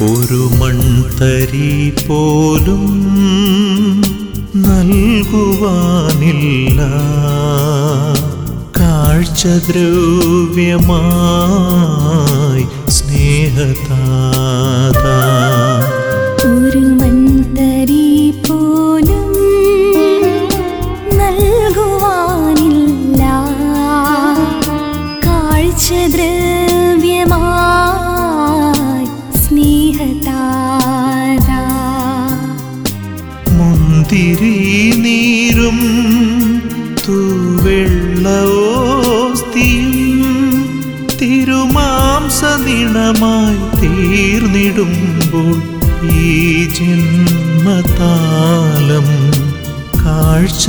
ഒരു മൺതരി പോലും നൽകുവാനില്ല കാഴ്ചദ്രവ്യമായി സ്നേഹതാത ഒരു മൺതരി പോലും നൽകുവാനില്ല കാഴ്ചദ്രവ്യമായി സ്നേഹതാരാ മുന്തിരി നീരും തൂവെള്ളോസ്തിയും തിരുമാംസനിണമായി തീർന്നിടുമ്പോൾ ഈ ജന്മതാലം കാഴ്ച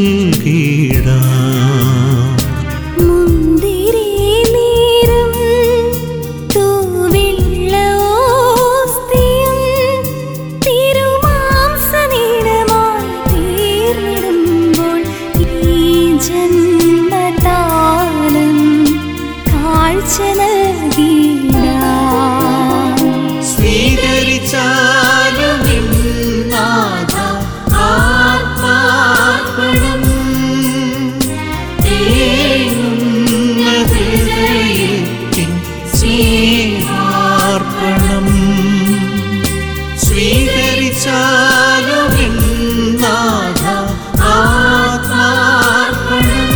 നൽകിടാം മുന്തിരി നീരും തൂവെള്ളോസ്തിയും തിരുമാംസനീടമായി തീർന്നിടുമ്പോൾ ഈ ജന്മതാലം കാഴ്ച നൽകിടാം സ്വീകരിച്ചാലും നാഥ ആത്മാർപ്പണം തേങ്ങുന്ന ഹൃദയത്തിൻ സ്നേഹാർപ്പണം സ്വീകരിച്ചാലും നാഥ ആത്മാർപ്പണം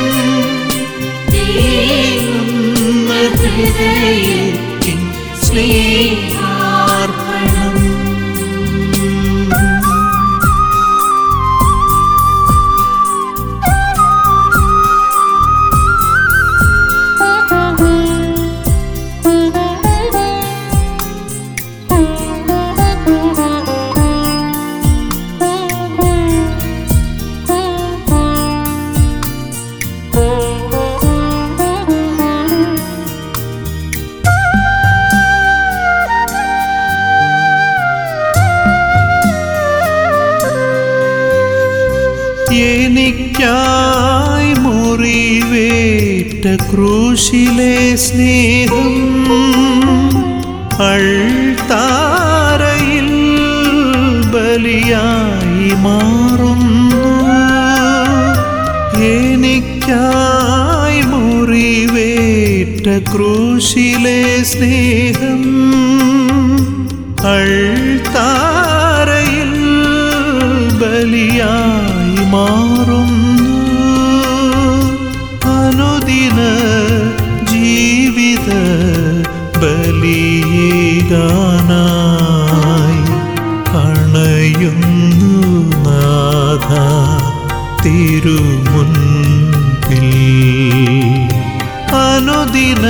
തേങ്ങുന്ന ഹൃദയത്തിൻ സ്നേഹാർപ്പണം എനിക്കായി മുറിവേറ്റ ക്രൂശിലെ സ്നേഹം അൾത്താരയിൽ ബലിയായി മാറുന്നു എനിക്കായി മുറിവേറ്റ ക്രൂശിലെ സ്നേഹം അൾത്താരയിൽ ബലിയായി മാറുന്നു അനുദിന ജീവിത ബലിയേകാനായി അണയുന്നു നാഥ തിരുമുൻപിൽ അനുദിന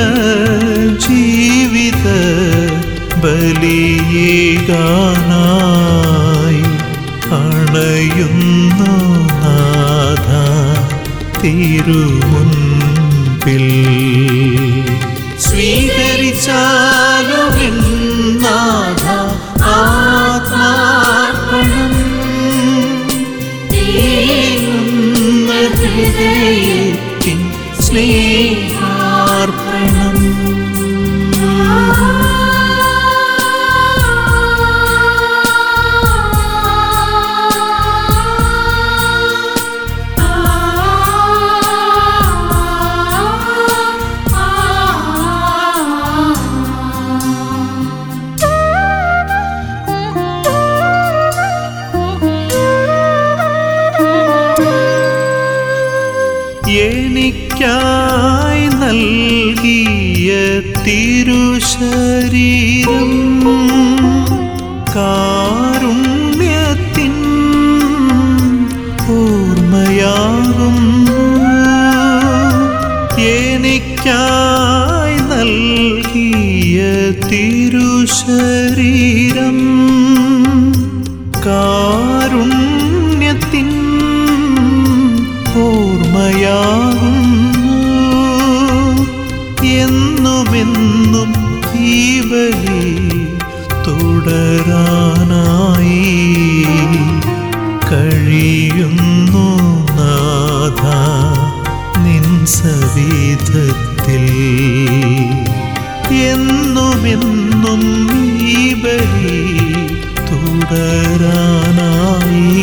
ജീവിത ബലിയേകാനായി അണയുന്നു നാഥ തിരുമുൻപിൽ സ്വീകരിച്ചാലും നാഥ ആത്മാർപ്പണം തേങ്ങുന്ന ഹൃദയത്തിൻ സ്നേഹാർപ്പണം എനിക്കായി നൽകിയ തിരുശരീരം കാരുണ്യത്തിൻ ഓർമ്മയാകുന്നു എനിക്കായി നൽകിയ തിരുശരീരം കാരുണ്യത്തിൻ ഓർമ്മയാകുന്നു എന്നുമെന്നും ഈ ബലി തുടരാനായി കഴിയുന്നു നാഥ നിൻ സവിധത്തിൽ എന്നുമെന്നും ഈ ബലി തുടരാനായി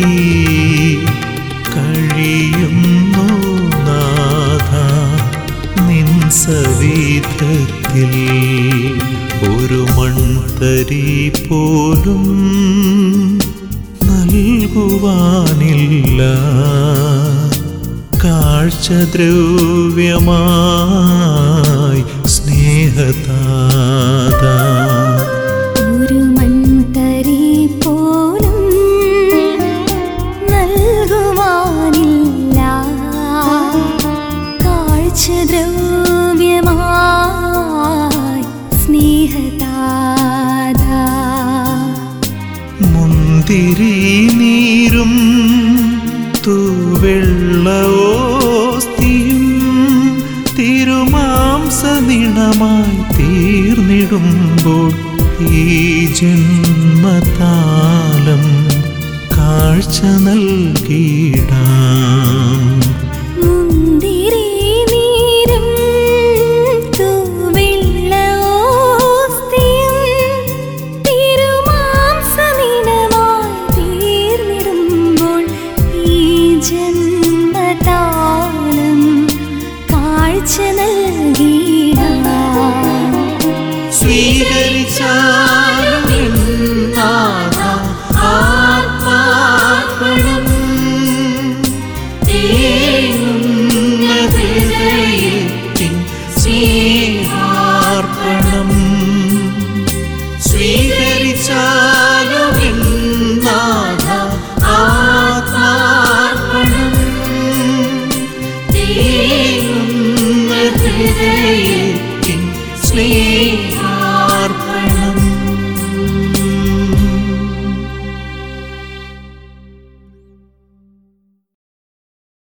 കഴിയുന്നു നാഥ നിൻ സവിധത്തിൽ ഒരു മൺതരി പോലും നൽകുവാനില്ല കാഴ്ചദ്രവ്യമായി സ്നേഹതാത ഒരു മൺതരി പോലും നൽകുവാനില്ല കാഴ്ചദ്രവ്യമായി സ്നേഹതാത മുന്തിരി നീരും തൂവെള്ളോസ്തിയും തിരുമാംസ നിണമായി തീർന്നിടുമ്പോൾ ഈ ജന്മതാലം കാഴ്ച നൽകിടാം മുന്തിരി നീരും തൂവെള്ളോസ്തിയും തിരുമാംസമിനമായി തീർന്നിടുമ്പോൾ ഈ ജന്മതാലം കാഴ്ച നൽകിയിടാം സ്വീകരിച്ചാലും എന്നാഥ ആത്മാർപ്പണം തേങ്ങുന്ന ഹൃദയത്തിൻ സ്നേഹാർപ്പണം സ്വീകരിച്ചാലും എന്നാഥ ആത്മാർപ്പണം തേങ്ങുന്ന ഹൃദയത്തിൻ സ്നേഹ